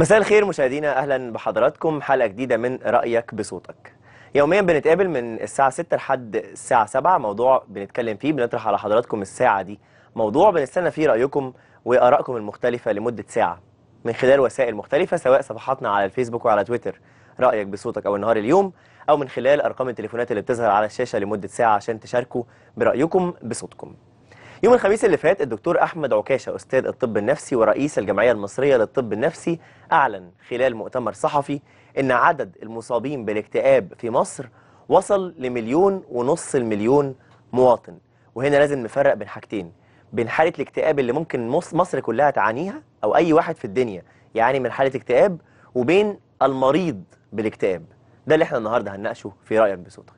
مساء الخير مشاهدينا اهلا بحضراتكم حلقه جديده من رايك بصوتك يوميا بنتقابل من الساعه 6 لحد الساعه 7 موضوع بنتكلم فيه بنطرح على حضراتكم الساعه دي موضوع بنستنى فيه رايكم وارائكم المختلفه لمده ساعه من خلال وسائل مختلفه سواء صفحاتنا على الفيسبوك وعلى تويتر رايك بصوتك او النهار اليوم او من خلال ارقام التليفونات اللي بتظهر على الشاشه لمده ساعه عشان تشاركوا برايكم بصوتكم يوم الخميس اللي فات الدكتور احمد عكاشه استاذ الطب النفسي ورئيس الجمعيه المصريه للطب النفسي اعلن خلال مؤتمر صحفي ان عدد المصابين بالاكتئاب في مصر وصل لمليون ونص المليون مواطن وهنا لازم نفرق بين حاجتين بين حاله الاكتئاب اللي ممكن مص- مصر كلها تعانيها او اي واحد في الدنيا يعاني من حاله اكتئاب وبين المريض بالاكتئاب ده اللي احنا النهارده هنناقشه في رايك بصوتك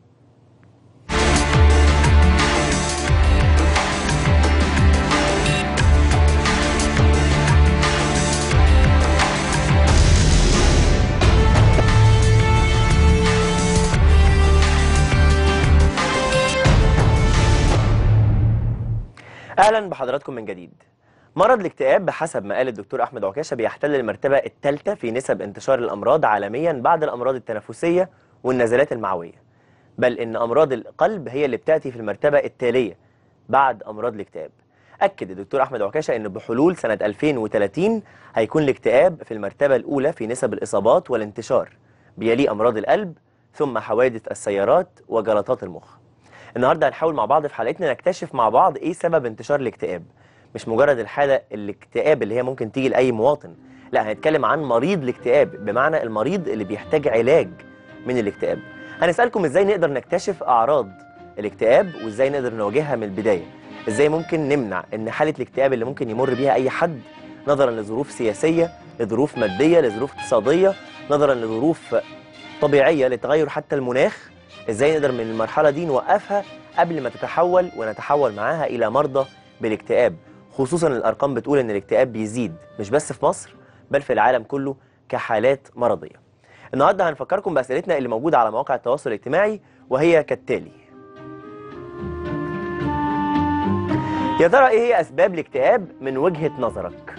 اهلا بحضراتكم من جديد مرض الاكتئاب بحسب ما قال الدكتور احمد عكاشه بيحتل المرتبه الثالثه في نسب انتشار الامراض عالميا بعد الامراض التنفسيه والنزلات المعويه بل ان امراض القلب هي اللي بتاتي في المرتبه التاليه بعد امراض الاكتئاب اكد الدكتور احمد عكاشه ان بحلول سنه 2030 هيكون الاكتئاب في المرتبه الاولى في نسب الاصابات والانتشار بيليه امراض القلب ثم حوادث السيارات وجلطات المخ النهارده هنحاول مع بعض في حلقتنا نكتشف مع بعض ايه سبب انتشار الاكتئاب مش مجرد الحاله الاكتئاب اللي هي ممكن تيجي لاي مواطن لا هنتكلم عن مريض الاكتئاب بمعنى المريض اللي بيحتاج علاج من الاكتئاب هنسالكم ازاي نقدر نكتشف اعراض الاكتئاب وازاي نقدر نواجهها من البدايه ازاي ممكن نمنع ان حاله الاكتئاب اللي ممكن يمر بيها اي حد نظرا لظروف سياسيه لظروف ماديه لظروف اقتصاديه نظرا لظروف طبيعيه لتغير حتى المناخ ازاي نقدر من المرحله دي نوقفها قبل ما تتحول ونتحول معاها الى مرضى بالاكتئاب خصوصا الارقام بتقول ان الاكتئاب بيزيد مش بس في مصر بل في العالم كله كحالات مرضيه النهارده هنفكركم باسئلتنا اللي موجوده على مواقع التواصل الاجتماعي وهي كالتالي يا ترى ايه هي اسباب الاكتئاب من وجهه نظرك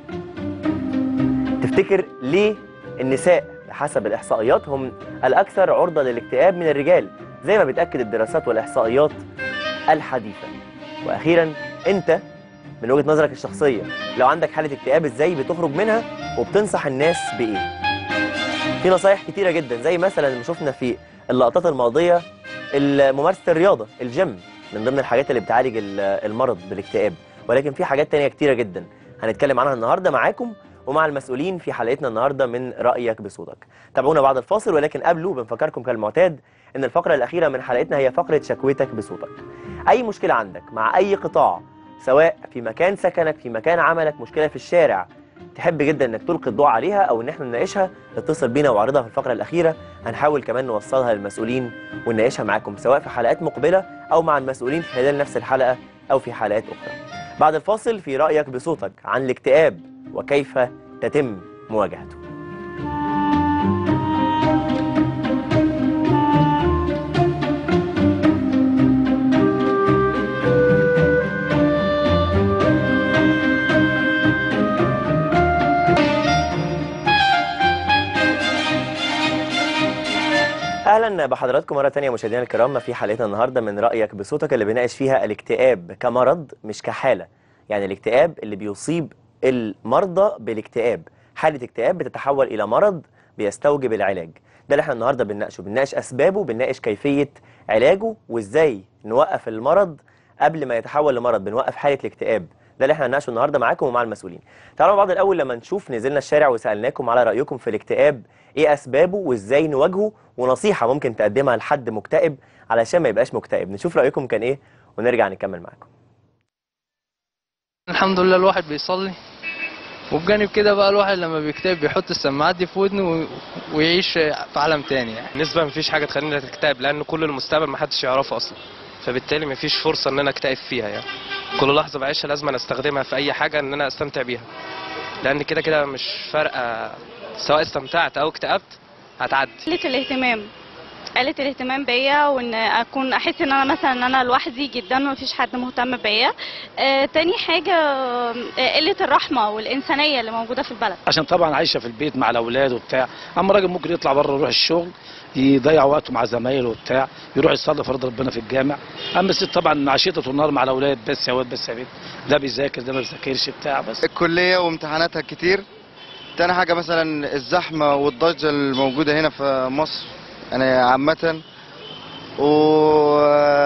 تفتكر ليه النساء بحسب الإحصائيات هم الأكثر عرضة للاكتئاب من الرجال زي ما بتأكد الدراسات والإحصائيات الحديثة وأخيرا أنت من وجهة نظرك الشخصية لو عندك حالة اكتئاب إزاي بتخرج منها وبتنصح الناس بإيه في نصايح كتيرة جدا زي مثلا ما شفنا في اللقطات الماضية ممارسة الرياضة الجيم من ضمن الحاجات اللي بتعالج ال- المرض بالاكتئاب ولكن في حاجات تانية كتيرة جدا هنتكلم عنها النهاردة معاكم ومع المسؤولين في حلقتنا النهارده من رأيك بصوتك. تابعونا بعد الفاصل ولكن قبله بنفكركم كالمعتاد ان الفقرة الأخيرة من حلقتنا هي فقرة شكوتك بصوتك. أي مشكلة عندك مع أي قطاع سواء في مكان سكنك في مكان عملك مشكلة في الشارع تحب جدا انك تلقي الضوء عليها او ان احنا نناقشها اتصل بينا واعرضها في الفقرة الأخيرة هنحاول كمان نوصلها للمسؤولين ونناقشها معاكم سواء في حلقات مقبلة او مع المسؤولين في خلال نفس الحلقة او في حلقات أخرى. بعد الفاصل في رأيك بصوتك عن الاكتئاب وكيف تتم مواجهته اهلا بحضراتكم مره تانية مشاهدينا الكرام في حلقتنا النهارده من رايك بصوتك اللي بناقش فيها الاكتئاب كمرض مش كحاله يعني الاكتئاب اللي بيصيب المرضى بالاكتئاب حاله اكتئاب بتتحول الى مرض بيستوجب العلاج ده اللي احنا النهارده بنناقشه بنناقش اسبابه بنناقش كيفيه علاجه وازاي نوقف المرض قبل ما يتحول لمرض بنوقف حاله الاكتئاب ده اللي احنا هنناقشه النهارده معاكم ومع المسؤولين تعالوا مع بعض الاول لما نشوف نزلنا الشارع وسالناكم على رايكم في الاكتئاب ايه اسبابه وازاي نواجهه ونصيحه ممكن تقدمها لحد مكتئب علشان ما يبقاش مكتئب نشوف رايكم كان ايه ونرجع نكمل معاكم الحمد لله الواحد بيصلي وبجانب كده بقى الواحد لما بيكتئب بيحط السماعات دي في ودنه و- ويعيش في عالم تاني يعني نسبة مفيش حاجة تخليني تكتئب لأن كل المستقبل محدش يعرفه أصلا فبالتالي مفيش فرصة إن أنا أكتئب فيها يعني كل لحظة بعيشها لازم أنا أستخدمها في أي حاجة إن أنا أستمتع بيها لأن كده كده مش فارقة سواء استمتعت أو اكتئبت هتعدي قلة الاهتمام قلت الاهتمام بيا وان اكون احس ان انا مثلا ان انا لوحدي جدا ومفيش حد مهتم بيا آه تاني حاجه آه، قله الرحمه والانسانيه اللي موجوده في البلد عشان طبعا عايشه في البيت مع الاولاد وبتاع اما راجل ممكن يطلع بره يروح الشغل يضيع وقته مع زمايله وبتاع يروح يصلي فرض ربنا في الجامع اما الست طبعا عشيته طول النهار مع الاولاد بس يا واد بس يا بنت ده بيذاكر ده ما بيذاكرش بتاع بس الكلية وامتحاناتها كتير تاني حاجة مثلا الزحمة والضجة الموجودة هنا في مصر يعني عامة و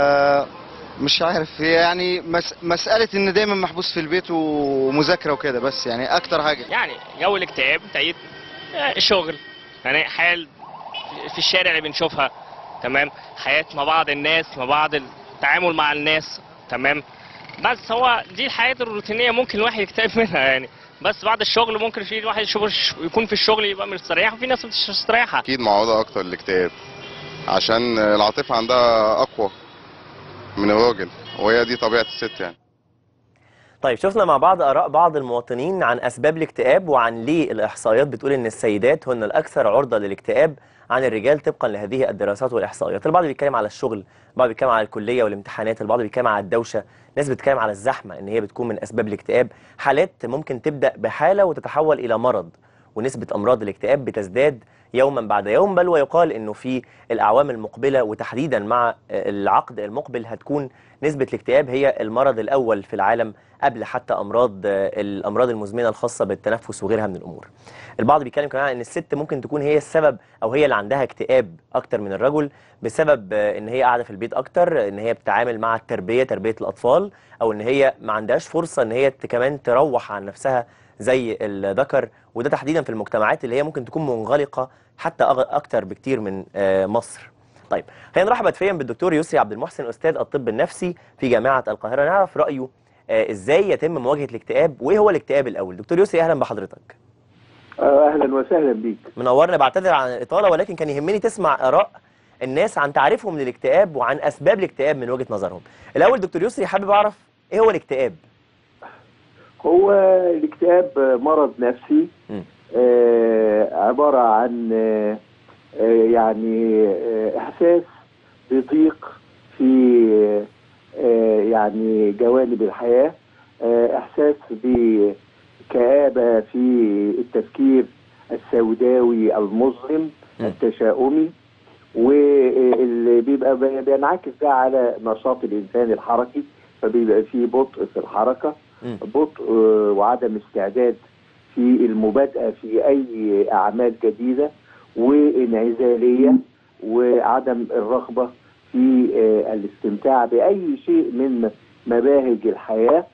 مش عارف هي يعني مس... مسألة إن دايما محبوس في البيت ومذاكرة وكده بس يعني أكتر حاجة يعني جو الاكتئاب تعيد آه، شغل يعني حال في الشارع اللي بنشوفها تمام حياة مع بعض الناس مع بعض التعامل مع الناس تمام بس هو دي الحياة الروتينية ممكن الواحد يكتئب منها يعني بس بعد الشغل ممكن في الواحد يشوف يكون في الشغل يبقى مستريح وفي ناس مش مستريحة اكيد معوضه اكتر الاكتئاب عشان العاطفه عندها اقوى من الراجل وهي دي طبيعه الست يعني طيب شفنا مع بعض آراء بعض المواطنين عن أسباب الاكتئاب وعن ليه الإحصائيات بتقول إن السيدات هن الأكثر عرضة للاكتئاب عن الرجال طبقا لهذه الدراسات والإحصائيات البعض بيتكلم على الشغل البعض بيتكلم على الكلية والامتحانات البعض بيتكلم على الدوشة ناس بتتكلم على الزحمة إن هي بتكون من أسباب الاكتئاب حالات ممكن تبدأ بحالة وتتحول إلى مرض ونسبة أمراض الاكتئاب بتزداد يوما بعد يوم بل ويقال انه في الاعوام المقبله وتحديدا مع العقد المقبل هتكون نسبه الاكتئاب هي المرض الاول في العالم قبل حتى امراض الامراض المزمنه الخاصه بالتنفس وغيرها من الامور. البعض بيتكلم كمان عن ان الست ممكن تكون هي السبب او هي اللي عندها اكتئاب اكتر من الرجل بسبب ان هي قاعده في البيت اكتر ان هي بتتعامل مع التربيه تربيه الاطفال او ان هي ما عندهاش فرصه ان هي كمان تروح عن نفسها زي الذكر وده تحديدا في المجتمعات اللي هي ممكن تكون منغلقه حتى أغ- اكتر بكتير من آه، مصر. طيب خلينا نرحب هاتفيا بالدكتور يسري عبد المحسن استاذ الطب النفسي في جامعه القاهره نعرف رايه آه، ازاي يتم مواجهه الاكتئاب وايه هو الاكتئاب الاول دكتور يسري اهلا بحضرتك آه، اهلا وسهلا بيك منورنا بعتذر عن الاطاله ولكن كان يهمني تسمع اراء الناس عن تعريفهم للاكتئاب وعن اسباب الاكتئاب من وجهه نظرهم الاول دكتور يسري حابب اعرف ايه هو الاكتئاب هو الاكتئاب مرض نفسي م. آه عبارة عن آه آه، يعني آه احساس بضيق في آه يعني جوانب الحياة آه احساس بكآبة في التفكير السوداوي المظلم م. التشاؤمي واللي بيبقى بي- بينعكس ده على نشاط الانسان الحركي فبيبقى فيه بطء في الحركه مم. بطء آه، وعدم استعداد في المبادئه في اي اعمال جديده وانعزاليه وعدم الرغبه في آه، الاستمتاع باي شيء من مباهج الحياه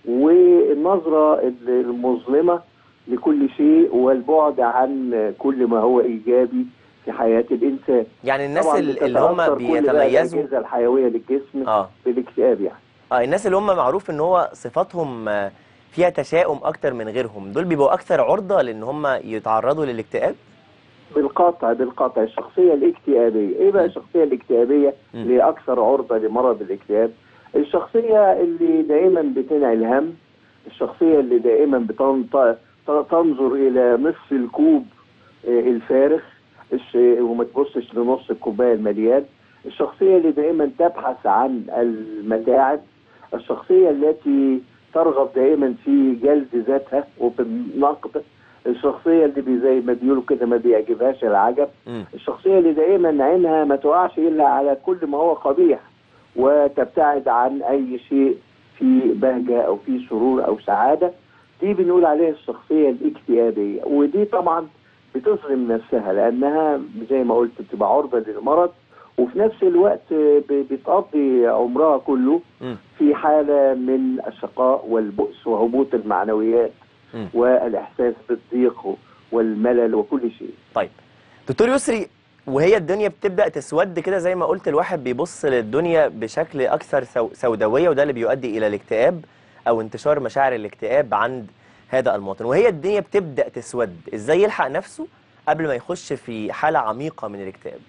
والنظره المظلمه لكل شيء والبعد عن كل ما هو ايجابي في حياه الانسان يعني الناس طبعاً ال- اللي هم بتتأثر كل بقى بيتميزوا الاجهزه الحيويه للجسم اه بالاكتئاب يعني اه الناس اللي هم معروف ان هو صفاتهم آه، فيها تشاؤم اكتر من غيرهم دول بيبقوا اكثر عرضه لان هم يتعرضوا للاكتئاب بالقطع بالقطع الشخصيه الاكتئابيه ايه بقى الشخصيه الاكتئابيه مم. اللي هي اكثر عرضه لمرض الاكتئاب الشخصيه اللي دائما بتنعي الهم الشخصيه اللي دائما بتن- ت- تنظر الى نصف الكوب آه، الفارغ الش- وما تبصش لنص الكوبايه المليان الشخصيه اللي دائما تبحث عن المتاعب الشخصيه التي ترغب دائما في جلد ذاتها وفي النقد الشخصيه اللي بي زي ما بيقولوا كده ما بيعجبهاش العجب مم. الشخصيه اللي دائما عينها ما تقعش الا على كل ما هو قبيح وتبتعد عن اي شيء في بهجه او في سرور او سعاده دي بنقول عليها الشخصيه الاكتئابيه ودي طبعا بتظلم نفسها لانها زي ما قلت بتبقى عرضه للمرض وفي نفس الوقت ب- بتقضي عمرها كله مم. في حاله من الشقاء والبؤس وهبوط المعنويات مم. والاحساس بالضيق والملل وكل شيء طيب دكتور يسري وهي الدنيا بتبدا تسود كده زي ما قلت الواحد بيبص للدنيا بشكل اكثر سو سوداويه وده اللي بيؤدي الى الاكتئاب او انتشار مشاعر الاكتئاب عند هذا المواطن وهي الدنيا بتبدا تسود ازاي يلحق نفسه قبل ما يخش في حاله عميقه من الاكتئاب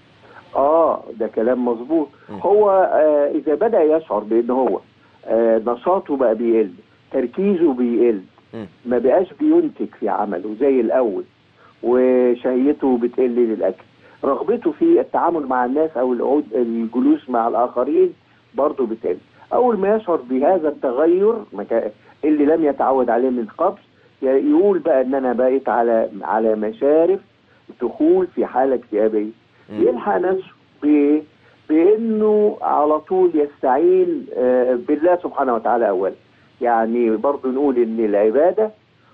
اه ده كلام مظبوط مم. هو آه اذا بدا يشعر بان هو آه نشاطه بقى بيقل تركيزه بيقل مم. ما بقاش بينتج في عمله زي الاول وشهيته بتقل للاكل رغبته في التعامل مع الناس او القعود الجلوس مع الاخرين برضه بتقل اول ما يشعر بهذا التغير مكا- اللي لم يتعود عليه من قبل ي- يقول بقى ان انا بقيت على على مشارف دخول في حاله اكتئابيه مم. يلحق نفسه بايه؟ بانه على طول يستعين آه، بالله سبحانه وتعالى اولا يعني برضه نقول ان العباده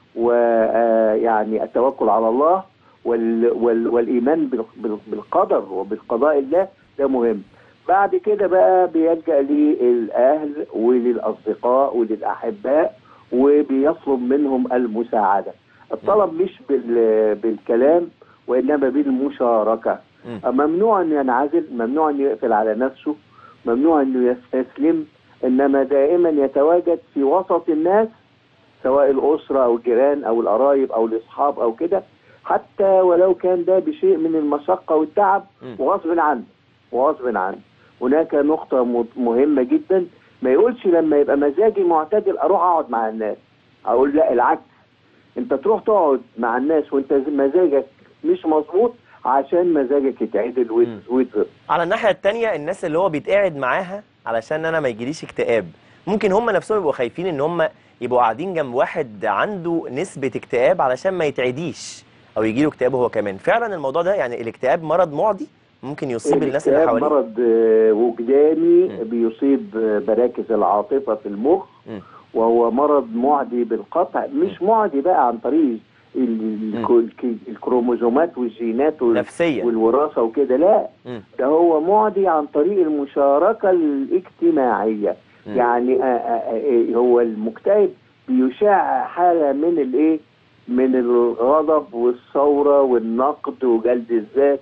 ويعني التوكل على الله وال وال والايمان بال- بال- بالقدر وبالقضاء الله ده مهم بعد كده بقى بيلجا للاهل وللاصدقاء وللاحباء وبيطلب منهم المساعده الطلب مش بال بالكلام وانما بالمشاركه مم. ممنوع انه ينعزل ممنوع انه يقفل على نفسه ممنوع انه يستسلم انما دائما يتواجد في وسط الناس سواء الاسره او الجيران او القرايب او الاصحاب او كده حتى ولو كان ده بشيء من المشقه والتعب مم. وغصب عنه وغصب عنه هناك نقطه م- مهمه جدا ما يقولش لما يبقى مزاجي معتدل اروح اقعد مع الناس اقول لا العكس انت تروح تقعد مع الناس وانت مزاجك مش مظبوط عشان مزاجك يتعدل ويت- مم. ويتظبط على الناحيه التانية الناس اللي هو بيتقعد معاها علشان انا ما يجيليش اكتئاب ممكن هم نفسهم يبقوا خايفين ان هم يبقوا قاعدين جنب واحد عنده نسبه اكتئاب علشان ما يتعديش او يجيله اكتئاب هو كمان فعلا الموضوع ده يعني الاكتئاب مرض معدي ممكن يصيب الناس اللي الاكتئاب حواليه مرض آه، وجداني مم. بيصيب آه، مراكز العاطفه في المخ مم. وهو مرض معدي بالقطع مش معدي بقى عن طريق ال- مم. ال- الكروموزومات والجينات وال- نفسيا والوراثه وكده لا مم. ده هو معدي عن طريق المشاركه الاجتماعيه مم. يعني آه، آه، آه، هو المكتئب بيشاع حاله من الايه من الغضب والثوره والنقد وجلد الذات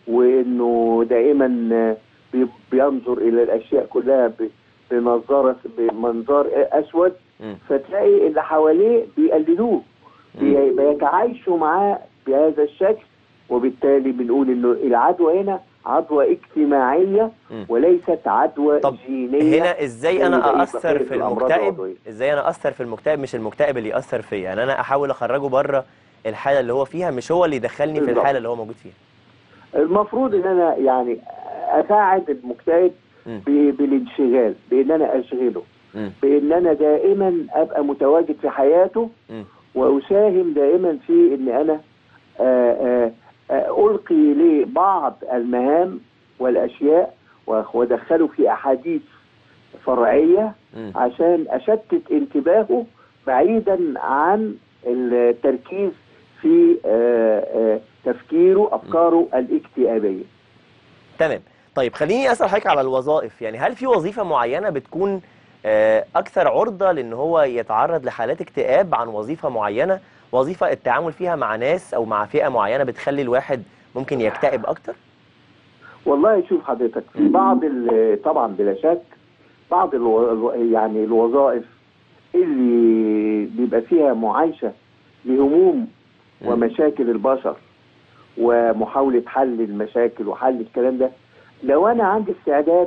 وانه دائما آه، بي- بينظر الى الاشياء كلها ب- بنظاره بمنظار اسود مم. فتلاقي اللي حواليه بيقلدوه بي- بيتعايشوا معاه بهذا الشكل وبالتالي بنقول انه العدوى هنا عدوى اجتماعيه مم. وليست عدوى طب جينيه هنا ازاي زي انا بقية اثر في الأمراض المكتئب العضوية. ازاي انا اثر في المكتئب مش المكتئب اللي ياثر فيا يعني انا احاول اخرجه بره الحاله اللي هو فيها مش هو اللي يدخلني في بالظبط. الحاله اللي هو موجود فيها المفروض ان انا يعني اساعد المكتئب مم. ب- بالانشغال بان انا اشغله مم. بان انا دائما ابقى متواجد في حياته مم. واساهم دائما في ان انا آه، آه، آه، القي ليه بعض المهام والاشياء وادخله في احاديث فرعيه مم. عشان اشتت انتباهه بعيدا عن التركيز في آه، آه، تفكيره افكاره الاكتئابيه تمام طيب خليني اسال حضرتك على الوظائف يعني هل في وظيفه معينه بتكون آه، اكثر عرضه لان هو يتعرض لحالات اكتئاب عن وظيفه معينه وظيفه التعامل فيها مع ناس او مع فئه معينه بتخلي الواحد ممكن يكتئب اكتر والله شوف حضرتك في بعض ال- طبعا بلا شك بعض الو... الو- يعني الوظائف اللي بيبقى فيها معايشه لهموم مم. ومشاكل البشر ومحاوله حل المشاكل وحل الكلام ده لو انا عندي استعداد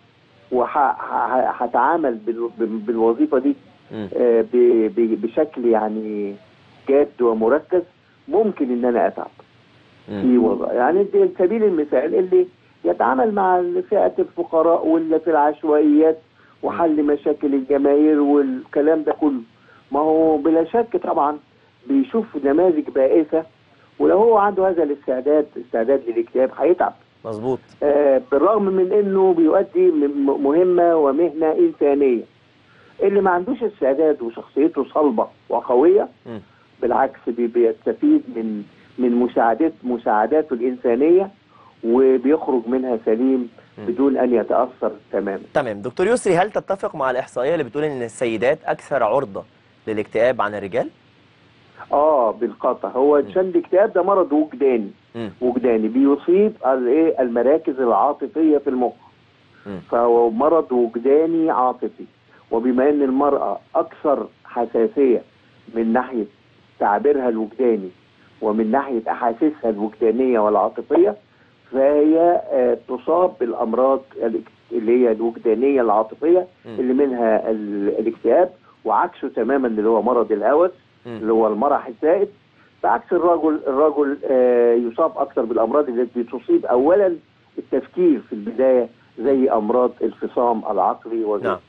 وهتعامل بالوظيفه دي مم. آه، ب- ب- بشكل يعني جاد ومركز ممكن ان انا اتعب في مم. وضع يعني دي سبيل المثال اللي يتعامل مع فئة الفقراء واللي في العشوائيات وحل مشاكل الجماهير والكلام ده كله ما هو بلا شك طبعا بيشوف نماذج بائسة ولو هو عنده هذا الاستعداد استعداد للاكتئاب هيتعب مظبوط آه، بالرغم من انه بيؤدي م- مهمة ومهنة انسانية اللي ما عندوش استعداد وشخصيته صلبة وقوية مم. بالعكس بي- بيستفيد من من مساعدات مساعداته الإنسانية وبيخرج منها سليم مم. بدون أن يتأثر تماما تمام دكتور يسري هل تتفق مع الاحصائيه اللي بتقول ان السيدات اكثر عرضه للاكتئاب عن الرجال اه بالقطع هو عشان الاكتئاب ده مرض وجداني مم. وجداني بيصيب الايه المراكز العاطفيه في المخ مم. فهو مرض وجداني عاطفي وبما ان المراه اكثر حساسيه من ناحيه تعبيرها الوجداني ومن ناحيه احاسيسها الوجدانيه والعاطفيه فهي آه، تصاب بالامراض الاك- اللي هي الوجدانيه العاطفيه مم. اللي منها ال- الاكتئاب وعكسه تماما اللي هو مرض الهوس مم. اللي هو المرح الزائد بعكس الرجل الرجل آه، يصاب اكثر بالامراض التي تصيب اولا التفكير في البدايه زي امراض الفصام العقلي وغيره نعم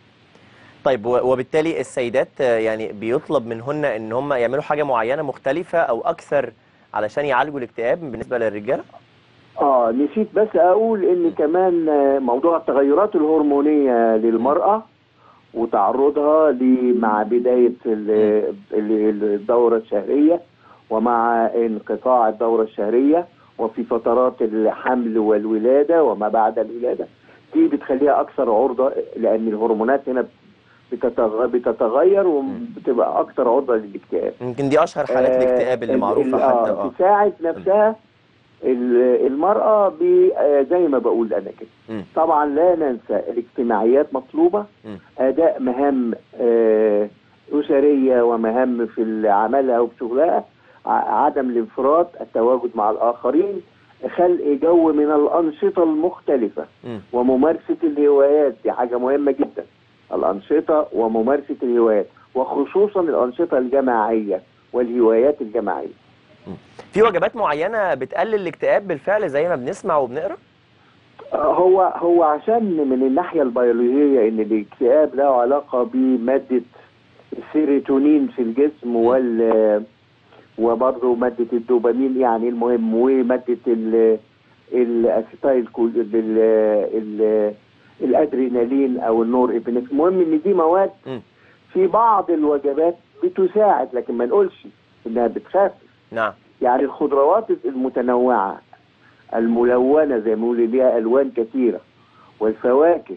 طيب و- وبالتالي السيدات آه، يعني بيطلب منهن ان هم يعملوا حاجه معينه مختلفه او اكثر علشان يعالجوا الاكتئاب بالنسبه للرجاله اه نسيت بس اقول ان كمان آه، موضوع التغيرات الهرمونيه للمراه وتعرضها ل- مع بدايه ال- ال- الدوره الشهريه ومع انقطاع الدوره الشهريه وفي فترات الحمل والولاده وما بعد الولاده دي بتخليها اكثر عرضه لان الهرمونات هنا بتتغ- بتتغير وبتبقى اكثر عرضه للاكتئاب يمكن دي اشهر حالات آه، الاكتئاب اللي ال- معروفه ال- حتى آه اه تساعد نفسها ال- المرأة ب- آه، زي ما بقول أنا كده مم. طبعا لا ننسى الاجتماعيات مطلوبة مم. أداء مهام آه، أسرية ومهام في عملها وفي شغلها ع- عدم الانفراد التواجد مع الآخرين خلق جو من الأنشطة المختلفة مم. وممارسة الهوايات دي حاجة مهمة جدا الأنشطة وممارسة الهوايات وخصوصا الأنشطة الجماعية والهوايات الجماعية في وجبات معينه بتقلل الاكتئاب بالفعل زي ما بنسمع وبنقرا هو هو عشان من الناحية البيولوجية إن الاكتئاب له علاقة بمادة السيروتونين في الجسم وال وبرضه مادة الدوبامين يعني المهم ومادة ال الاسيتايل كول ال ال الادرينالين او النور ابنفرين المهم ان دي مواد مم. في بعض الوجبات بتساعد لكن ما نقولش انها بتخفف نعم يعني الخضروات المتنوعة الملونة زي ما بيقولوا ليها ألوان كثيرة والفواكه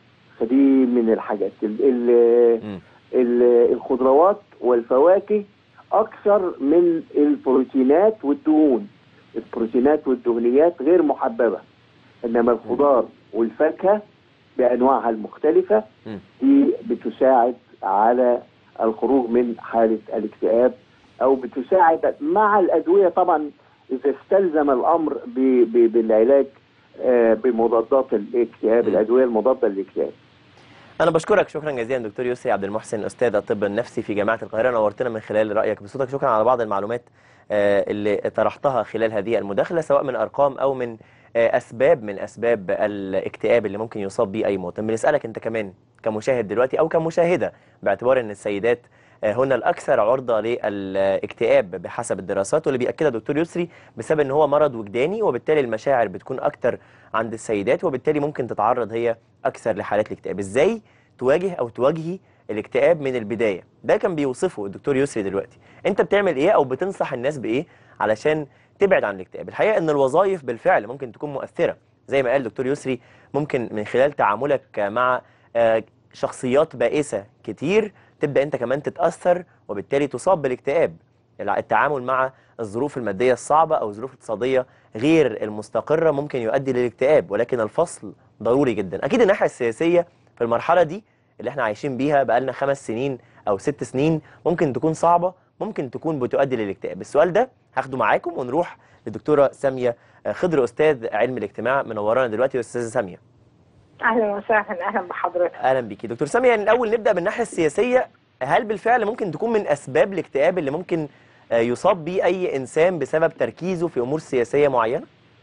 فدي من الحاجات ال ال مم. ال الخضروات والفواكه أكثر من البروتينات والدهون البروتينات والدهنيات غير محببة إنما الخضار والفاكهة بأنواعها المختلفة مم. دي بتساعد على الخروج من حالة الاكتئاب أو بتساعد مع الأدوية طبعا إذا استلزم الأمر ب- ب- بالعلاج آه، بمضادات الاكتئاب مم. الأدوية المضادة للاكتئاب انا بشكرك شكرا جزيلا دكتور يسري عبد المحسن استاذ الطب النفسي في جامعه القاهره نورتنا من خلال رايك بصوتك شكرا على بعض المعلومات آه، اللي طرحتها خلال هذه المداخله سواء من ارقام او من آه، اسباب من اسباب الاكتئاب اللي ممكن يصاب به اي مواطن بنسالك انت كمان كمشاهد دلوقتي او كمشاهده باعتبار ان السيدات آه، هن الاكثر عرضه للاكتئاب بحسب الدراسات واللي بياكدها دكتور يسري بسبب ان هو مرض وجداني وبالتالي المشاعر بتكون اكتر عند السيدات وبالتالي ممكن تتعرض هي اكثر لحالات الاكتئاب ازاي تواجه او تواجهي الاكتئاب من البدايه ده كان بيوصفه الدكتور يسري دلوقتي انت بتعمل ايه او بتنصح الناس بايه علشان تبعد عن الاكتئاب الحقيقه ان الوظائف بالفعل ممكن تكون مؤثره زي ما قال دكتور يسري ممكن من خلال تعاملك مع آه، شخصيات بائسه كتير تبدا انت كمان تتاثر وبالتالي تصاب بالاكتئاب الع- التعامل مع الظروف الماديه الصعبه او الظروف الاقتصاديه غير المستقره ممكن يؤدي للاكتئاب ولكن الفصل ضروري جدا اكيد الناحيه السياسيه في المرحله دي اللي احنا عايشين بيها بقالنا خمس سنين او ست سنين ممكن تكون صعبه ممكن تكون بتؤدي للاكتئاب السؤال ده هاخده معاكم ونروح للدكتوره ساميه آه، خضر استاذ علم الاجتماع منورانا دلوقتي يا استاذه ساميه اهلا وسهلا اهلا بحضرتك اهلا بيكي دكتور ساميه يعني الاول نبدا بالناحيه السياسيه هل بالفعل ممكن تكون من اسباب الاكتئاب اللي ممكن آه، يصاب بيه اي انسان بسبب تركيزه في امور سياسيه معينه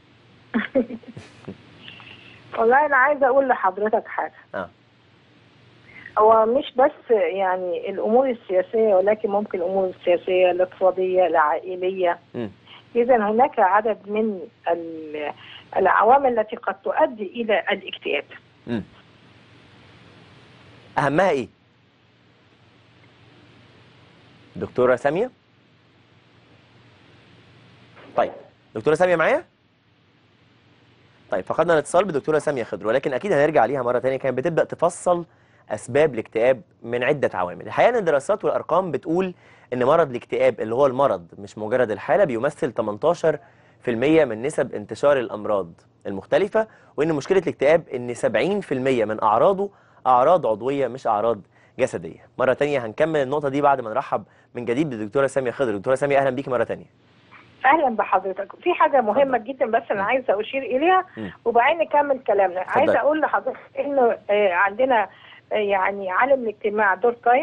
والله انا عايزه اقول لحضرتك حاجه اه هو مش بس يعني الامور السياسيه ولكن ممكن الامور السياسيه الاقتصاديه العائليه مم. اذا هناك عدد من ال- العوامل التي قد تؤدي الى الاكتئاب مم. اهمها ايه دكتوره ساميه طيب دكتوره ساميه معايا طيب فقدنا الاتصال بدكتوره ساميه خضر ولكن اكيد هنرجع ليها مره ثانيه كانت بتبدا تفصل اسباب الاكتئاب من عده عوامل الحقيقه ان الدراسات والارقام بتقول ان مرض الاكتئاب اللي هو المرض مش مجرد الحاله بيمثل 18% من نسب انتشار الامراض المختلفه وان مشكله الاكتئاب ان 70% من اعراضه اعراض عضويه مش اعراض جسديه مره تانية هنكمل النقطه دي بعد ما نرحب من جديد بالدكتوره ساميه خضر دكتوره ساميه اهلا بيكي مره تانية اهلا بحضرتك في حاجه مهمه جدا بس انا عايزه اشير اليها مم. وبعدين نكمل كلامنا اتفضلي. عايزه اقول لحضرتك انه آه، عندنا آه، يعني عالم الاجتماع دوركايم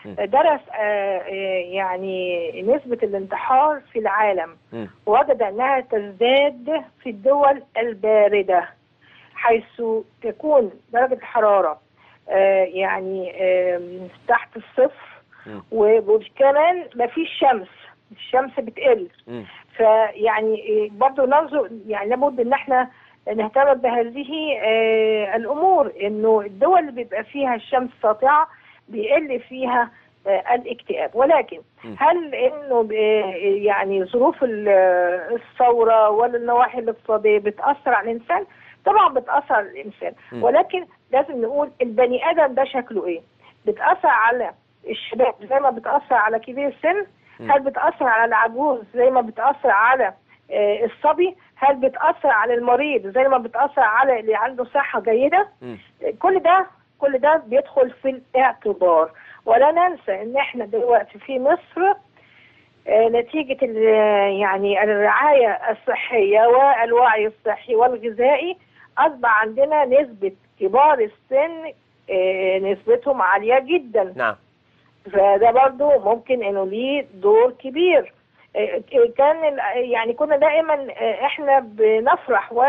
م. درس آه، آه، يعني نسبة الانتحار في العالم مم. وجد أنها تزداد في الدول الباردة حيث تكون درجة الحرارة آه، يعني آم، تحت الصفر مم. و- وكمان مفيش شمس الشمس بتقل مم. فيعني إيه، برضو ننظر يعني لابد ان احنا نهتم بهذه آه، الامور انه الدول اللي بيبقى فيها الشمس ساطعه بيقل فيها آه، الاكتئاب ولكن م. هل انه ب- يعني ظروف ال- الثوره ولا النواحي الاقتصاديه بتاثر على الانسان؟ طبعا بتاثر على الانسان م. ولكن لازم نقول البني ادم ده شكله ايه؟ بتاثر على الشباب زي ما بتاثر على كبير السن م. هل بتاثر على العجوز زي ما بتاثر على آه، الصبي هل بتاثر على المريض زي ما بتاثر على اللي عنده صحه جيده مم. كل ده كل ده بيدخل في الاعتبار ولا ننسى ان احنا دلوقتي في مصر آه، نتيجة ال- يعني الرعاية الصحية والوعي الصحي والغذائي أصبح عندنا نسبة كبار السن آه، نسبتهم عالية جدا نعم فده برضو ممكن انه ليه دور كبير إيه، كان ال- يعني كنا دائما آه، احنا بنفرح و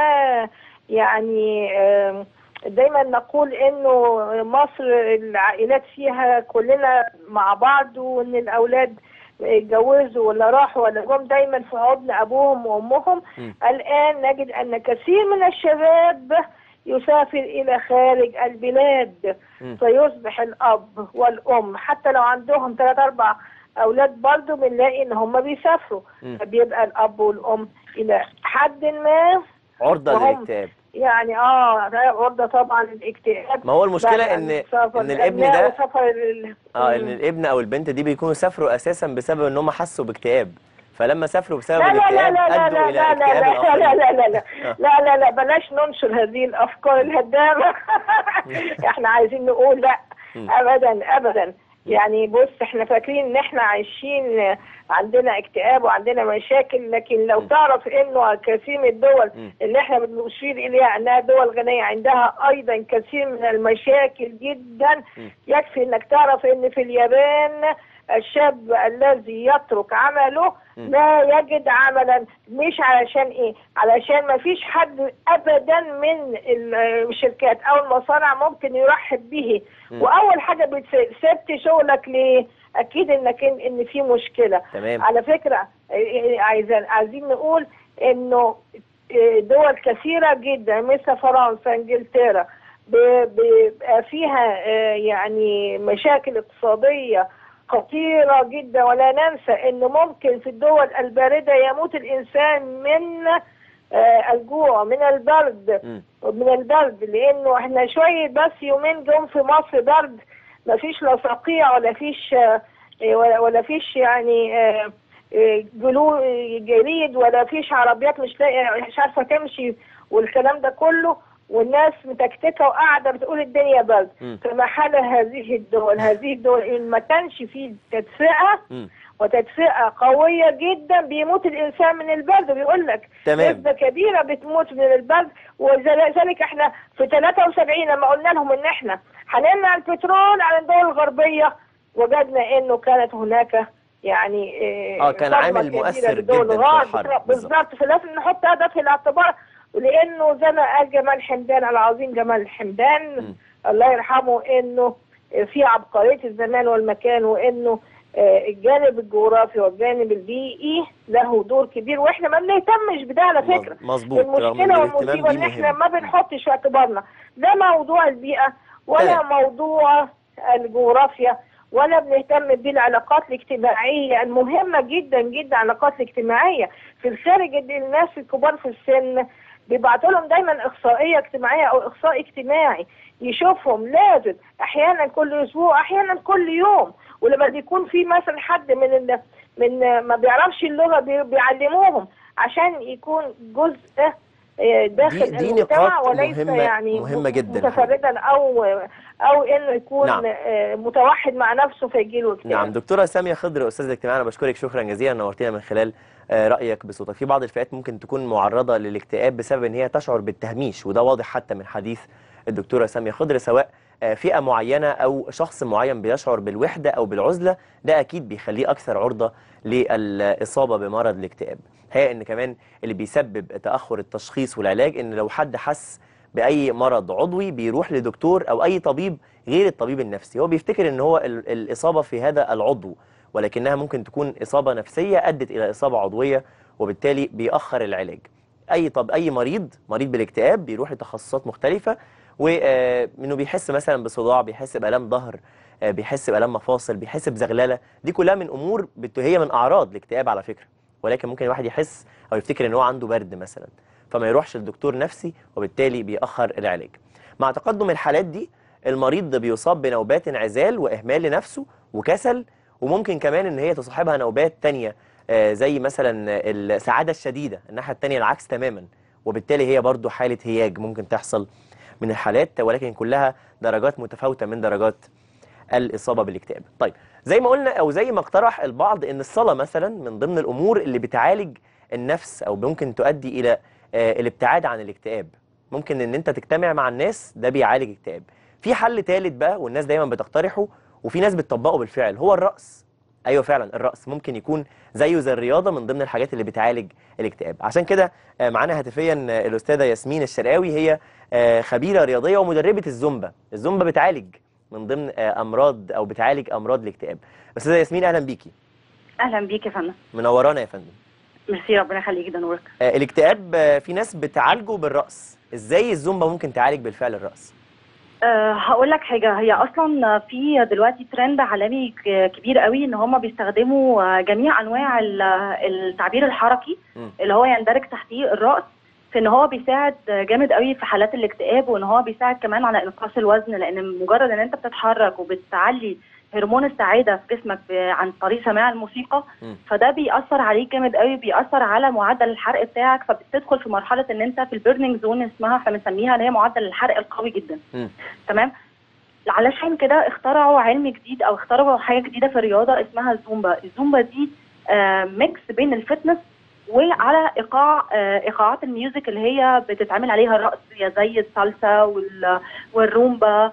يعني آم، دايما نقول انه مصر العائلات فيها كلنا مع بعض وان الاولاد اتجوزوا ولا راحوا ولا جم دايما في حضن ابوهم وامهم م. الان نجد ان كثير من الشباب يسافر الى خارج البلاد م. فيصبح الاب والام حتى لو عندهم ثلاث اربع اولاد برضه بنلاقي ان هم بيسافروا م. فبيبقى الاب والام الى حد ما عرضة وهم- للاكتئاب يعني اه ده عرضه طبعا الاكتئاب ما هو المشكلة بعد ان سفر ان الابن الأبناء ده وسفر ال... اه ان مم. الابن او البنت دي بيكونوا سافروا اساسا بسبب ان هم حسوا باكتئاب فلما سافروا بسبب لا لا لا الاكتئاب لا لا ادوا لا الى لا اكتئاب لا لا لا الاخرين لا لا لا آه. لا لا لا بلاش ننشر هذه الافكار الهدامه احنا عايزين نقول لا مم. ابدا ابدا يعني بص احنا فاكرين ان احنا عايشين عندنا اكتئاب وعندنا مشاكل لكن لو مم. تعرف انه كثير من الدول مم. اللي احنا بنشير اليها انها دول غنيه عندها ايضا كثير من المشاكل جدا مم. يكفي انك تعرف ان في اليابان الشاب الذي يترك عمله مم. لا يجد عملا مش علشان ايه علشان ما فيش حد ابدا من الشركات او المصانع ممكن يرحب به مم. واول حاجه بتس- سبت شغلك ليه اكيد انك ان إن في مشكله تمام على فكرة إيه، عايزين عايزين نقول انه إيه، دول كثيرة جدا مثل فرنسا انجلترا ب- بيبقى فيها آه، يعني مشاكل اقتصادية خطيرة جدا ولا ننسى انه ممكن في الدول الباردة يموت الانسان من آه، الجوع من البرد مم. من البرد لانه احنا شويه بس يومين جم في مصر برد ما فيش لا صقيع ولا فيش آه، ولا ولا فيش يعني آه، آه، جلو جليد ولا فيش عربيات مش لاقي مش عارفه تمشي والكلام ده كله والناس متكتكه وقاعده بتقول الدنيا برد مم. فما حال هذه الدول هذه الدول ان ما كانش فيه تدفئه مم. وتدفئه قويه جدا بيموت الانسان من البرد بيقول لك تمام نسبة كبيرة بتموت من البرد ولذلك احنا في 73 لما قلنا لهم ان احنا هنمنع البترول على الدول الغربية وجدنا انه كانت هناك يعني آه، كان صدمة عامل كبيرة مؤثر للدول جداً في الغرب. الحرب، بالظبط. بالظبط فلازم نحط هذا في الاعتبار لانه زي ما قال جمال حمدان العظيم جمال حمدان مم. الله يرحمه انه في عبقرية الزمان والمكان وانه آه، الجانب الجغرافي والجانب البيئي له دور كبير واحنا ما بنهتمش بده على فكره مظ- مظبوط رغم ان المشكله الاهتمام والمصيبه بيه ان احنا مهم ما بنحطش في اعتبارنا لا موضوع البيئه ولا تمام. موضوع الجغرافيا ولا بنهتم بالعلاقات الاجتماعيه المهمه جدا جدا العلاقات الاجتماعيه في الخارج الناس الكبار في السن بيبعتوا لهم دايما اخصائيه اجتماعيه او اخصائي اجتماعي يشوفهم لازم احيانا كل اسبوع احيانا كل يوم ولما بيكون في مثلا حد من ال... من ما بيعرفش اللغه بي... بيعلموهم عشان يكون جزء آه، داخل دي- دي المجتمع نقاط وليس مهمة- يعني مهمة جداً. متفردا او او انه يكون نعم. آه، متوحد مع نفسه فيجيله اكتئاب نعم دكتورة سامية خضر أستاذ الاجتماع أنا بشكرك شكرا جزيلا نورتينا من خلال آه، رأيك بصوتك في بعض الفئات ممكن تكون معرضة للاكتئاب بسبب إن هي تشعر بالتهميش وده واضح حتى من حديث الدكتوره ساميه خضر سواء آه، فئه معينه او شخص معين بيشعر بالوحده او بالعزله ده اكيد بيخليه اكثر عرضه للاصابه بمرض الاكتئاب هي ان كمان اللي بيسبب تاخر التشخيص والعلاج ان لو حد حس باي مرض عضوي بيروح لدكتور او اي طبيب غير الطبيب النفسي هو بيفتكر ان هو ال- الاصابه في هذا العضو ولكنها ممكن تكون اصابه نفسيه ادت الى اصابه عضويه وبالتالي بيأخر العلاج اي طب اي مريض مريض بالاكتئاب بيروح لتخصصات مختلفه وانه بيحس مثلا بصداع بيحس بالام ظهر آه، بيحس بالام مفاصل بيحس بزغلله دي كلها من امور بت- هي من اعراض الاكتئاب على فكره ولكن ممكن الواحد يحس او يفتكر ان هو عنده برد مثلا فما يروحش لدكتور نفسي وبالتالي بيأخر العلاج مع تقدم الحالات دي المريض بيصاب بنوبات انعزال واهمال لنفسه وكسل وممكن كمان ان هي تصاحبها نوبات تانية آه، زي مثلا السعاده الشديده الناحيه التانية العكس تماما وبالتالي هي برضو حاله هياج ممكن تحصل من الحالات ولكن كلها درجات متفاوته من درجات الاصابه بالاكتئاب. طيب زي ما قلنا او زي ما اقترح البعض ان الصلاه مثلا من ضمن الامور اللي بتعالج النفس او ممكن تؤدي الى آه، الابتعاد عن الاكتئاب. ممكن ان انت تجتمع مع الناس ده بيعالج اكتئاب. في حل ثالث بقى والناس دايما بتقترحه وفي ناس بتطبقه بالفعل هو الرقص. ايوه فعلا الرقص ممكن يكون زيه زي الرياضه من ضمن الحاجات اللي بتعالج الاكتئاب. عشان كده آه، معانا هاتفيا آه، الاستاذه ياسمين الشرقاوي هي آه، خبيره رياضيه ومدربه الزومبا. الزومبا بتعالج من ضمن آه، امراض او بتعالج امراض الاكتئاب. استاذه ياسمين اهلا بيكي اهلا بيك يا فندم منورانا يا فندم. ميرسي ربنا يخليك ده نورك آه، الاكتئاب آه، في ناس بتعالجه بالرقص. ازاي الزومبا ممكن تعالج بالفعل الرقص؟ أه هقول لك حاجه هي اصلا في دلوقتي ترند عالمي ك- كبير قوي ان هم بيستخدموا آه، جميع انواع ال- التعبير الحركي مم. اللي هو يندرج تحتيه الرقص في ان هو بيساعد جامد قوي في حالات الاكتئاب وان هو بيساعد كمان على انقاص الوزن لان مجرد ان انت بتتحرك وبتعلي هرمون السعاده في جسمك ب- عن طريق سماع الموسيقى مم. فده بيأثر عليك جامد قوي بيأثر على معدل الحرق بتاعك فبتدخل في مرحله ان انت في البيرنينج زون اسمها احنا بنسميها اللي هي معدل الحرق القوي جدا مم. تمام علشان كده اخترعوا علم جديد او اخترعوا حاجه جديده في الرياضه اسمها الزومبا الزومبا دي آه ميكس بين الفتنس وعلى ايقاع آه ايقاعات الميوزك اللي هي بتتعمل عليها الرقص يا زي الصلصه وال- والرومبا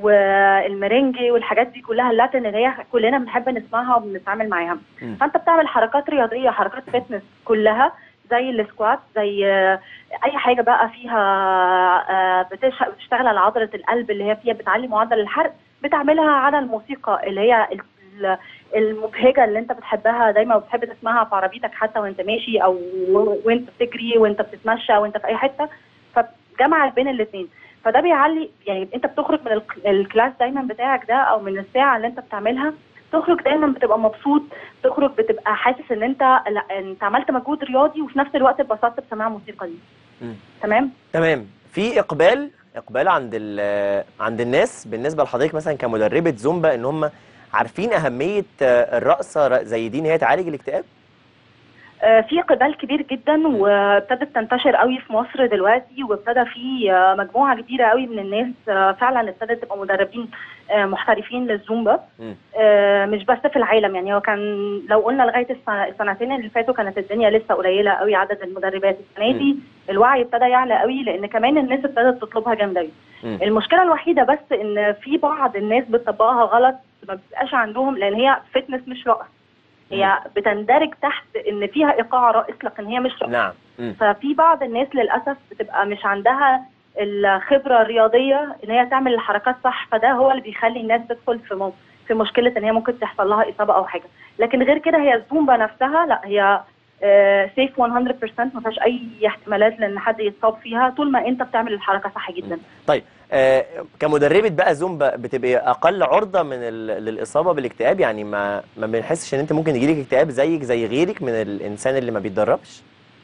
والمرنجي والحاجات دي كلها اللاتين اللي هي كلنا بنحب نسمعها وبنتعامل معاها مم. فانت بتعمل حركات رياضيه حركات فتنس كلها زي السكوات زي آه، اي حاجه بقى فيها آه، بتش- بتشتغل على عضله القلب اللي هي فيها بتعلي معدل الحرق بتعملها على الموسيقى اللي هي ال- ال- المبهجه اللي انت بتحبها دايما وبتحب تسمعها في عربيتك حتى وانت ماشي او و- وانت بتجري وانت بتتمشى وانت في اي حته فجمع بين الاثنين فده بيعلي يعني انت بتخرج من الك- الكلاس دايما بتاعك ده او من الساعه اللي انت بتعملها تخرج دايما بتبقى مبسوط تخرج بتبقى حاسس ان انت لا انت عملت مجهود رياضي وفي نفس الوقت اتبسطت بسماع الموسيقى دي مم. تمام تمام في اقبال اقبال عند ال- عند الناس بالنسبه لحضرتك مثلا كمدربه زومبا ان هم عارفين اهميه آه، الرقصه ر- زي دي ان هي تعالج الاكتئاب آه، في قبال كبير جدا وابتدت تنتشر قوي في مصر دلوقتي وابتدى في آه، مجموعه كبيره قوي من الناس آه، فعلا ابتدت تبقى مدربين آه، محترفين للزومبا مم. آه، مش بس في العالم يعني هو كان لو قلنا لغايه السنة السنتين اللي فاتوا كانت الدنيا لسه قليله قوي عدد المدربات السنه دي الوعي ابتدى يعلى قوي لان كمان الناس ابتدت تطلبها جامد قوي مم. المشكله الوحيده بس ان في بعض الناس بتطبقها غلط ما بتبقاش عندهم لان هي فتنس مش رقص هي بتندرج تحت ان فيها ايقاع رائس لكن هي مش رقص نعم مم. ففي بعض الناس للاسف بتبقى مش عندها الخبره الرياضيه ان هي تعمل الحركات صح فده هو اللي بيخلي الناس تدخل في مو- في مشكله ان هي ممكن تحصل لها اصابه او حاجه لكن غير كده هي الزومبا نفسها لا هي سيف 100% ما فيهاش اي احتمالات لان حد يتصاب فيها طول ما انت بتعمل الحركه صح جدا طيب آه كمدربه بقى زومبا بتبقى اقل عرضه من ال- للاصابه بالاكتئاب يعني ما ما بنحسش ان انت ممكن يجيلك اكتئاب زيك زي غيرك من الانسان اللي ما بيتدربش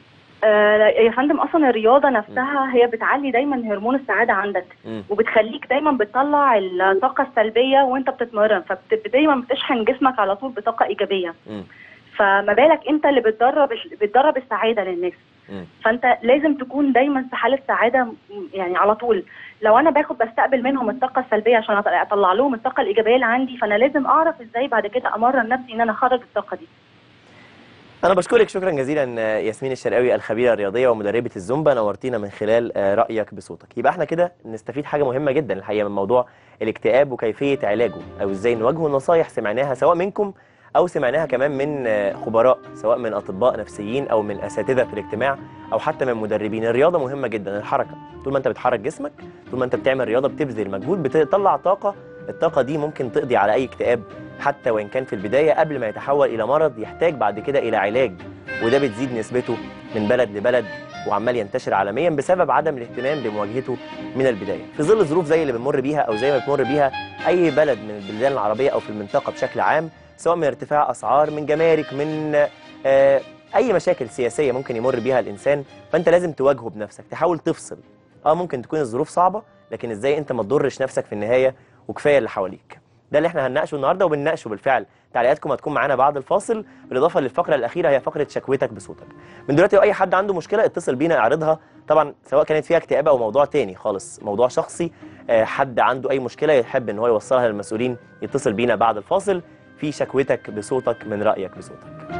آه لا، يا فندم اصلا الرياضه نفسها هي بتعلي دايما هرمون السعاده عندك مم. وبتخليك دايما بتطلع الطاقه السلبيه وانت بتتمرن فدايما بتشحن جسمك على طول بطاقه ايجابيه مم. فما بالك انت اللي بتدرب بتدرب السعاده للناس مم. فانت لازم تكون دايما في حاله سعاده م- يعني على طول لو انا باخد بستقبل منهم الطاقه السلبيه عشان أط- اطلع لهم الطاقه الايجابيه اللي عندي فانا لازم اعرف ازاي بعد كده امرن نفسي ان انا اخرج الطاقه دي انا بشكرك شكرا جزيلا آه، ياسمين الشرقاوي الخبيره الرياضيه ومدربه الزومبا نورتينا من خلال آه، رايك بصوتك يبقى احنا كده نستفيد حاجه مهمه جدا الحقيقه من موضوع الاكتئاب وكيفيه علاجه او ازاي نواجهه نصايح سمعناها سواء منكم او سمعناها كمان من آه، خبراء سواء من اطباء نفسيين او من اساتذه في الاجتماع او حتى من مدربين الرياضه مهمه جدا الحركه طول ما انت بتحرك جسمك طول ما انت بتعمل رياضه بتبذل مجهود بتطلع طاقه الطاقه دي ممكن تقضي على اي اكتئاب حتى وان كان في البدايه قبل ما يتحول الى مرض يحتاج بعد كده الى علاج وده بتزيد نسبته من بلد لبلد وعمال ينتشر عالميا بسبب عدم الاهتمام بمواجهته من البدايه في ظل ظروف زي اللي بنمر بيها او زي ما بتمر بيها اي بلد من البلدان العربيه او في المنطقه بشكل عام سواء من ارتفاع اسعار من جمارك من آه، اي مشاكل سياسيه ممكن يمر بيها الانسان فانت لازم تواجهه بنفسك تحاول تفصل اه ممكن تكون الظروف صعبه لكن ازاي انت ما تضرش نفسك في النهايه وكفايه اللي حواليك ده اللي احنا هنناقشه النهارده وبنناقشه بالفعل تعليقاتكم هتكون معانا بعد الفاصل بالاضافه للفقره الاخيره هي فقره شكوتك بصوتك من دلوقتي لو اي حد عنده مشكله اتصل بينا اعرضها طبعا سواء كانت فيها اكتئاب او موضوع تاني خالص موضوع شخصي آه، حد عنده اي مشكله يحب ان هو يوصلها للمسؤولين يتصل بينا بعد الفاصل في شكوتك بصوتك من رايك بصوتك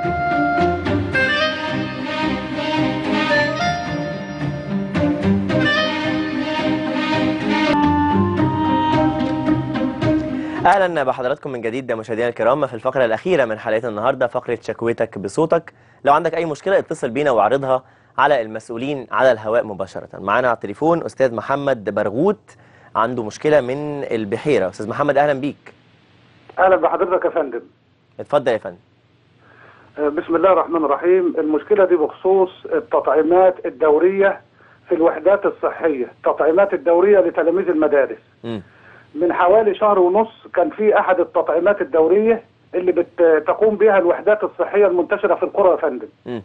اهلا بحضراتكم من جديد مشاهدينا الكرام في الفقره الاخيره من حلقتنا النهارده فقره شكوتك بصوتك لو عندك اي مشكله اتصل بينا واعرضها على المسؤولين على الهواء مباشره معانا على التليفون استاذ محمد برغوت عنده مشكله من البحيره استاذ محمد اهلا بيك اهلا بحضرتك يا فندم اتفضل يا فندم آه، بسم الله الرحمن الرحيم المشكله دي بخصوص التطعيمات الدوريه في الوحدات الصحيه التطعيمات الدوريه لتلاميذ المدارس مم. من حوالي شهر ونص كان في احد التطعيمات الدوريه اللي بتقوم بها الوحدات الصحيه المنتشره في القرى يا فندم مم.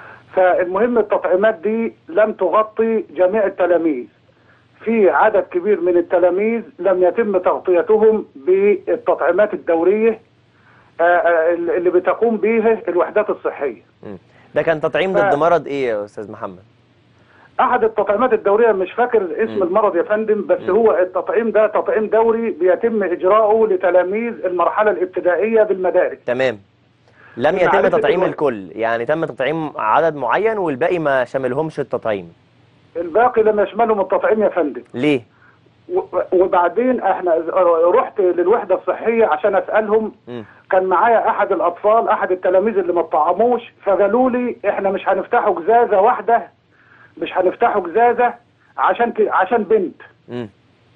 فالمهم التطعيمات دي لم تغطي جميع التلاميذ في عدد كبير من التلاميذ لم يتم تغطيتهم بالتطعيمات الدوريه آه، آه، اللي بتقوم به الوحدات الصحيه مم. ده كان تطعيم ف- ضد مرض ايه يا استاذ محمد احد التطعيمات الدوريه مش فاكر اسم المرض يا فندم بس هو التطعيم ده تطعيم دوري بيتم اجراؤه لتلاميذ المرحله الابتدائيه بالمدارس تمام لم يتم معرفة تطعيم الوقت. الكل يعني تم تطعيم عدد معين والباقي ما شملهمش التطعيم الباقي لم يشملهم التطعيم يا فندم ليه و- وبعدين احنا رحت للوحده الصحيه عشان اسالهم مم. كان معايا احد الاطفال احد التلاميذ اللي ما اتطعموش فقالوا لي احنا مش هنفتحوا جزازه واحده مش هنفتحوا جزازه عشان ت- عشان بنت مم.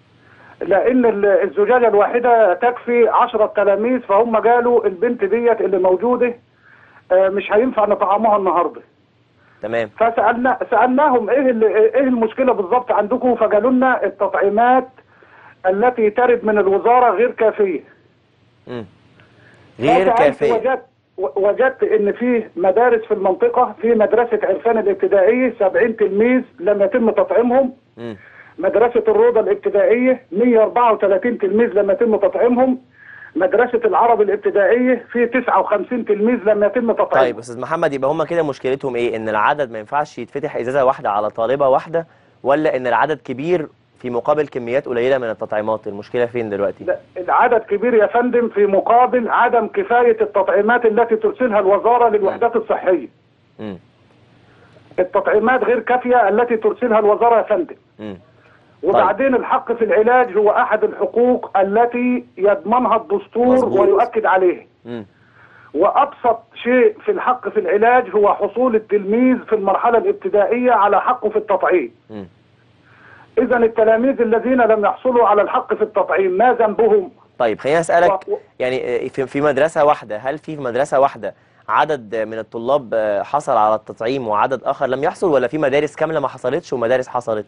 لان ال- الزجاجه الواحده تكفي 10 تلاميذ فهم قالوا البنت ديت اللي موجوده آه، مش هينفع نطعموها النهارده تمام فسالنا سالناهم ايه ال- ايه المشكله بالظبط عندكم فقالوا لنا التطعيمات التي ترد من الوزاره غير كافيه مم. غير فسألت كافيه وجدت و- وجدت ان في مدارس في المنطقه في مدرسه عرفان الابتدائيه 70 تلميذ لم يتم تطعيمهم مم. مدرسه الروضه الابتدائيه 134 تلميذ لم يتم تطعيمهم مدرسه العرب الابتدائيه في 59 تلميذ لم يتم تطعيمهم طيب استاذ محمد يبقى هم كده مشكلتهم ايه ان العدد ما ينفعش يتفتح ازازه واحده على طالبه واحده ولا ان العدد كبير في مقابل كميات قليله من التطعيمات المشكله فين دلوقتي لا، العدد كبير يا فندم في مقابل عدم كفايه التطعيمات التي ترسلها الوزاره للوحدات الصحيه مم. التطعيمات غير كافيه التي ترسلها الوزاره يا فندم مم. وبعدين الحق في العلاج هو احد الحقوق التي يضمنها الدستور مظبوط. ويؤكد عليه مم. وابسط شيء في الحق في العلاج هو حصول التلميذ في المرحله الابتدائيه على حقه في التطعيم مم. اذا التلاميذ الذين لم يحصلوا على الحق في التطعيم ما ذنبهم طيب خليني اسالك و- و- يعني آه، في في مدرسه واحده هل في في مدرسه واحده عدد من الطلاب آه، حصل على التطعيم وعدد اخر لم يحصل ولا في مدارس كامله ما حصلتش ومدارس حصلت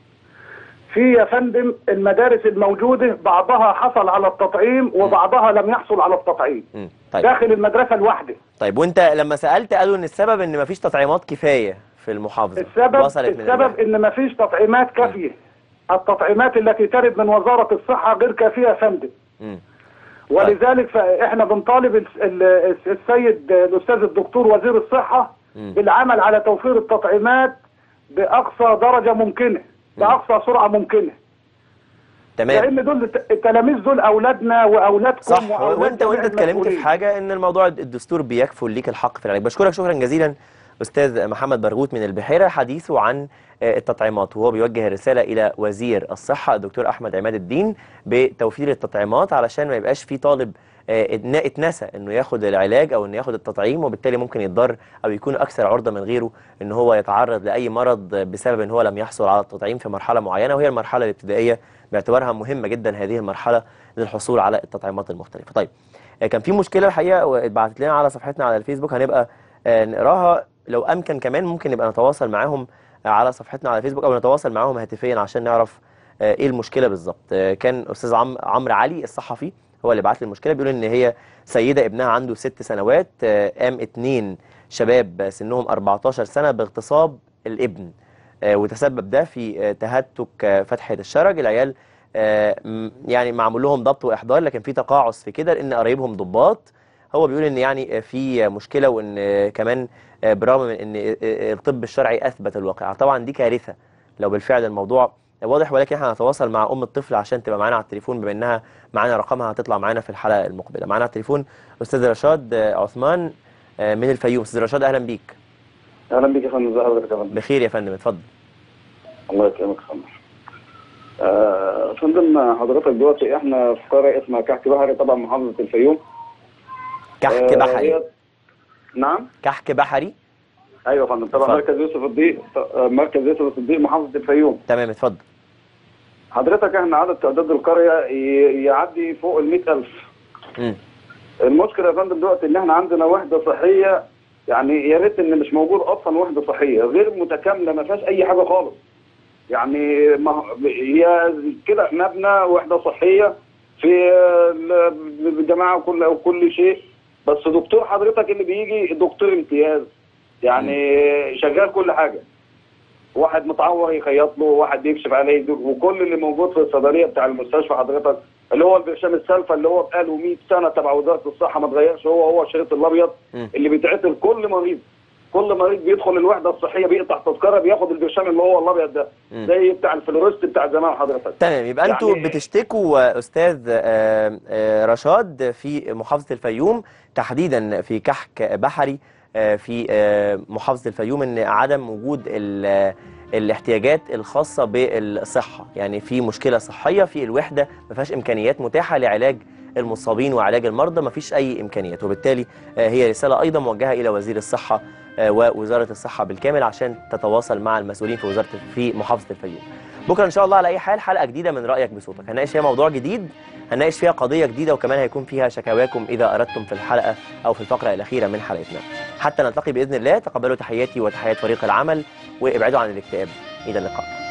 في يا فندم المدارس الموجوده بعضها حصل على التطعيم وبعضها لم يحصل على التطعيم مم. طيب داخل المدرسه الواحده طيب وانت لما سالت قالوا ان السبب ان مفيش تطعيمات كفايه في المحافظه السبب وصلت من السبب البلد. ان مفيش تطعيمات كافيه التطعيمات التي ترد من وزاره الصحه غير كافيه يا فندم مم. ولذلك فاحنا بنطالب الس- ال- السيد الاستاذ الدكتور وزير الصحه مم. بالعمل على توفير التطعيمات باقصى درجه ممكنه باقصى سرعه ممكنه تمام. لان دول الت- التلاميذ دول اولادنا واولادكم صح وأولاد وانت جميع وانت اتكلمت في المسؤولين. حاجه ان الموضوع الدستور بيكفل ليك الحق في العلاج بشكرك شكرا جزيلا استاذ محمد برغوت من البحيره حديثه عن آه، التطعيمات وهو بيوجه رساله الى وزير الصحه الدكتور احمد عماد الدين بتوفير التطعيمات علشان ما يبقاش في طالب آه، اتنا- اتنسى انه ياخد العلاج او انه ياخد التطعيم وبالتالي ممكن يتضر او يكون اكثر عرضه من غيره ان هو يتعرض لاي مرض بسبب ان هو لم يحصل على التطعيم في مرحله معينه وهي المرحله الابتدائيه باعتبارها مهمه جدا هذه المرحله للحصول على التطعيمات المختلفه. طيب آه، كان في مشكله الحقيقه واتبعتت لنا على صفحتنا على الفيسبوك هنبقى آه، نقراها لو امكن كمان ممكن نبقى نتواصل معاهم آه، على صفحتنا على الفيسبوك او نتواصل معاهم هاتفيا عشان نعرف آه، ايه المشكله بالظبط. آه، كان استاذ عم عمرو علي الصحفي هو اللي بعت لي المشكله بيقول ان هي سيده ابنها عنده ست سنوات آه، قام اتنين شباب سنهم 14 سنه باغتصاب الابن آه، وتسبب ده في آه، تهتك آه، فتحه الشرج العيال آه، م- يعني معمول لهم ضبط واحضار لكن في تقاعس في كده لان قرايبهم ضباط هو بيقول ان يعني آه، في مشكله وان آه، كمان آه، برغم من ان آه، آه، الطب الشرعي اثبت الواقع طبعا دي كارثه لو بالفعل الموضوع واضح ولكن احنا هنتواصل مع ام الطفل عشان تبقى معانا على التليفون بما انها معانا رقمها هتطلع معانا في الحلقه المقبله معانا على التليفون استاذ رشاد آه، عثمان آه، من الفيوم استاذ رشاد اهلا بيك اهلا بيك يا فندم ازي حضرتك يا فندم بخير يا فندم اتفضل الله يكرمك يا فندم آه، فندم حضرتك دلوقتي احنا في قريه اسمها كحك بحري طبعا محافظه الفيوم كحك آه، بحري هي- نعم كحك بحري ايوه يا فندم طبعا اتفضل. مركز يوسف الضيق آه، مركز يوسف الضيق محافظه الفيوم تمام اتفضل حضرتك احنا عدد تعداد القريه ي- يعدي فوق ال 100000 مم. المشكله يا فندم دلوقتي ان احنا عندنا وحده صحيه يعني يا ريت ان مش موجود اصلا وحده صحيه غير متكامله ما فيهاش اي حاجه خالص يعني ما هي كده مبنى وحده صحيه في ال- الجماعه وكل وكل شيء بس دكتور حضرتك اللي بيجي دكتور امتياز يعني شغال كل حاجه واحد متعور يخيط له واحد يكشف عليه يدور وكل اللي موجود في الصيدليه بتاع المستشفى حضرتك اللي هو البرشام السلفه اللي هو بقاله 100 سنه تبع وزاره الصحه ما اتغيرش هو هو الشريط الابيض مم. اللي بيتعطي لكل مريض كل مريض بيدخل الوحده الصحيه بيقطع تذكره بياخد البرشام اللي هو الابيض ده مم. زي بتاع الفلوريست بتاع زمان حضرتك تمام يبقى انتوا يعني- بتشتكوا استاذ آه، آه، رشاد في محافظه الفيوم تحديدا في كحك بحري آه، في آه، محافظه الفيوم ان عدم وجود ال- الاحتياجات الخاصه بالصحه يعني في مشكله صحيه في الوحده ما فيهاش امكانيات متاحه لعلاج المصابين وعلاج المرضى ما فيش اي امكانيات وبالتالي آه، هي رساله ايضا موجهه الى وزير الصحه آه، ووزاره الصحه بالكامل عشان تتواصل مع المسؤولين في وزاره في محافظه الفيوم بكره ان شاء الله على اي حال حلقه جديده من رايك بصوتك هنناقش فيها موضوع جديد هنناقش فيها قضيه جديده وكمان هيكون فيها شكاواكم اذا اردتم في الحلقه او في الفقره الاخيره من حلقتنا حتى نلتقي باذن الله تقبلوا تحياتي وتحيات فريق العمل وابعدوا عن الاكتئاب الى اللقاء